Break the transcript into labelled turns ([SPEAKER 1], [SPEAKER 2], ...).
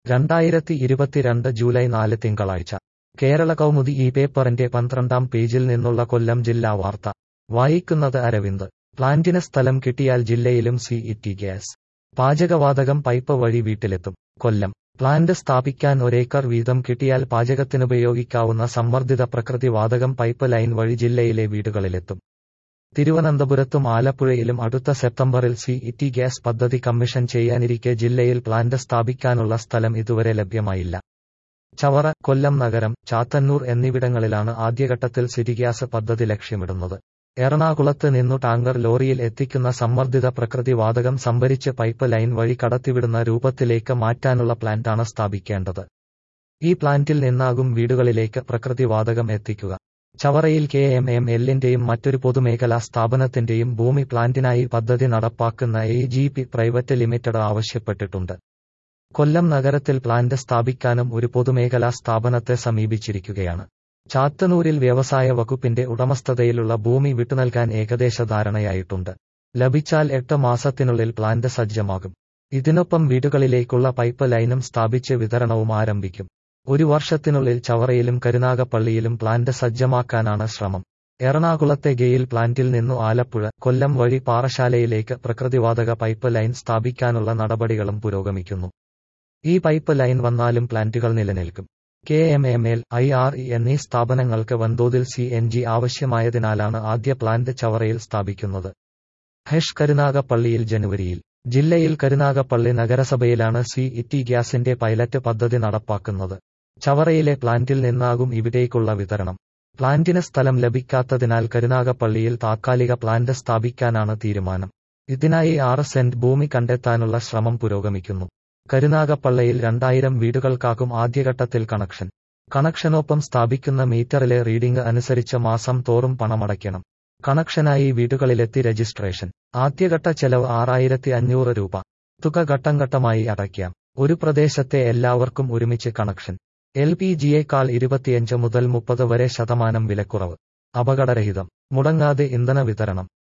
[SPEAKER 1] രണ്ടായിരത്തി ഇരുപത്തിരണ്ട് ജൂലൈ നാല് തിങ്കളാഴ്ച കേരള കൗമുദി ഈ പേപ്പറിന്റെ പന്ത്രണ്ടാം പേജിൽ നിന്നുള്ള കൊല്ലം ജില്ലാ വാർത്ത വായിക്കുന്നത് അരവിന്ദ് പ്ലാന്റിന് സ്ഥലം കിട്ടിയാൽ ജില്ലയിലും സി ഇറ്റി ഗ്യാസ് പാചകവാതകം പൈപ്പ് വഴി വീട്ടിലെത്തും കൊല്ലം പ്ലാന്റ് സ്ഥാപിക്കാൻ ഒരേക്കർ വീതം കിട്ടിയാൽ പാചകത്തിനുപയോഗിക്കാവുന്ന സമ്മർദ്ദിത പ്രകൃതി വാതകം പൈപ്പ് ലൈൻ വഴി ജില്ലയിലെ വീടുകളിലെത്തും തിരുവനന്തപുരത്തും ആലപ്പുഴയിലും അടുത്ത സെപ്റ്റംബറിൽ സി ഇറ്റി ഗ്യാസ് പദ്ധതി കമ്മീഷൻ ചെയ്യാനിരിക്കെ ജില്ലയിൽ പ്ലാന്റ് സ്ഥാപിക്കാനുള്ള സ്ഥലം ഇതുവരെ ലഭ്യമായില്ല ചവറ കൊല്ലം നഗരം ചാത്തന്നൂർ എന്നിവിടങ്ങളിലാണ് ആദ്യഘട്ടത്തിൽ സിറ്റി ഗ്യാസ് പദ്ധതി ലക്ഷ്യമിടുന്നത് എറണാകുളത്ത് നിന്നു ടാങ്കർ ലോറിയിൽ എത്തിക്കുന്ന സമ്മർദ്ദിത പ്രകൃതി വാതകം സംഭരിച്ച് പൈപ്പ് ലൈൻ വഴി കടത്തിവിടുന്ന രൂപത്തിലേക്ക് മാറ്റാനുള്ള പ്ലാന്റാണ് സ്ഥാപിക്കേണ്ടത് ഈ പ്ലാന്റിൽ നിന്നാകും വീടുകളിലേക്ക് പ്രകൃതി വാതകം എത്തിക്കുക ചവറയിൽ കെ എം എം എല്ലിന്റെയും മറ്റൊരു പൊതുമേഖലാ സ്ഥാപനത്തിന്റെയും ഭൂമി പ്ലാന്റിനായി പദ്ധതി നടപ്പാക്കുന്ന A G P private limited ആവശ്യപ്പെട്ടിട്ടുണ്ട് കൊല്ലം നഗരത്തിൽ പ്ലാന്റ് സ്ഥാപിക്കാനും ഒരു പൊതുമേഖലാ സ്ഥാപനത്തെ സമീപിച്ചിരിക്കുകയാണ് ചാത്തന്നൂരിൽ വ്യവസായ വകുപ്പിന്റെ ഉടമസ്ഥതയിലുള്ള ഭൂമി വിട്ടുനൽകാൻ ഏകദേശ ധാരണയായിട്ടുണ്ട് ലഭിച്ചാൽ എട്ട് മാസത്തിനുള്ളിൽ പ്ലാന്റ് സജ്ജമാകും ഇതിനൊപ്പം വീടുകളിലേക്കുള്ള പൈപ്പ് ലൈനും സ്ഥാപിച്ച് വിതരണവും ആരംഭിക്കും ഒരു വർഷത്തിനുള്ളിൽ ചവറയിലും കരുനാഗപ്പള്ളിയിലും പ്ലാന്റ് സജ്ജമാക്കാനാണ് ശ്രമം എറണാകുളത്തെ ഗെയിൽ പ്ലാന്റിൽ നിന്നു ആലപ്പുഴ കൊല്ലം വഴി പാറശാലയിലേക്ക് പ്രകൃതിവാതക പൈപ്പ് ലൈൻ സ്ഥാപിക്കാനുള്ള നടപടികളും പുരോഗമിക്കുന്നു ഈ പൈപ്പ് ലൈൻ വന്നാലും പ്ലാന്റുകൾ നിലനിൽക്കും K M M L I R E എന്നീ സ്ഥാപനങ്ങൾക്ക് വൻതോതിൽ സി എൻ ജി ആവശ്യമായതിനാലാണ് ആദ്യ പ്ലാന്റ് ചവറയിൽ സ്ഥാപിക്കുന്നത് ഹെഷ് കരുനാഗപ്പള്ളിയിൽ ജനുവരിയിൽ ജില്ലയിൽ കരുനാഗപ്പള്ളി നഗരസഭയിലാണ് സി ഇറ്റി ഗ്യാസിന്റെ പൈലറ്റ് പദ്ധതി നടപ്പാക്കുന്നത് ചവറയിലെ പ്ലാന്റിൽ നിന്നാകും ഇവിടേക്കുള്ള വിതരണം പ്ലാന്റിന് സ്ഥലം ലഭിക്കാത്തതിനാൽ കരുനാഗപ്പള്ളിയിൽ താത്കാലിക പ്ലാന്റ് സ്ഥാപിക്കാനാണ് തീരുമാനം ഇതിനായി ആറ് സെന്റ് ഭൂമി കണ്ടെത്താനുള്ള ശ്രമം പുരോഗമിക്കുന്നു കരുനാഗപ്പള്ളിയിൽ രണ്ടായിരം വീടുകൾക്കാകും ആദ്യഘട്ടത്തിൽ കണക്ഷൻ കണക്ഷനൊപ്പം സ്ഥാപിക്കുന്ന മീറ്ററിലെ റീഡിംഗ് അനുസരിച്ച് മാസം തോറും പണമടയ്ക്കണം കണക്ഷനായി വീടുകളിലെത്തി രജിസ്ട്രേഷൻ ആദ്യഘട്ട ചെലവ് ആറായിരത്തി അഞ്ഞൂറ് രൂപ തുക ഘട്ടം ഘട്ടമായി അടയ്ക്കാം ഒരു പ്രദേശത്തെ എല്ലാവർക്കും ഒരുമിച്ച് കണക്ഷൻ എൽ പി ജിയേക്കാൾ ഇരുപത്തിയഞ്ച് മുതൽ മുപ്പത് വരെ ശതമാനം വിലക്കുറവ് അപകടരഹിതം മുടങ്ങാതെ ഇന്ധന വിതരണം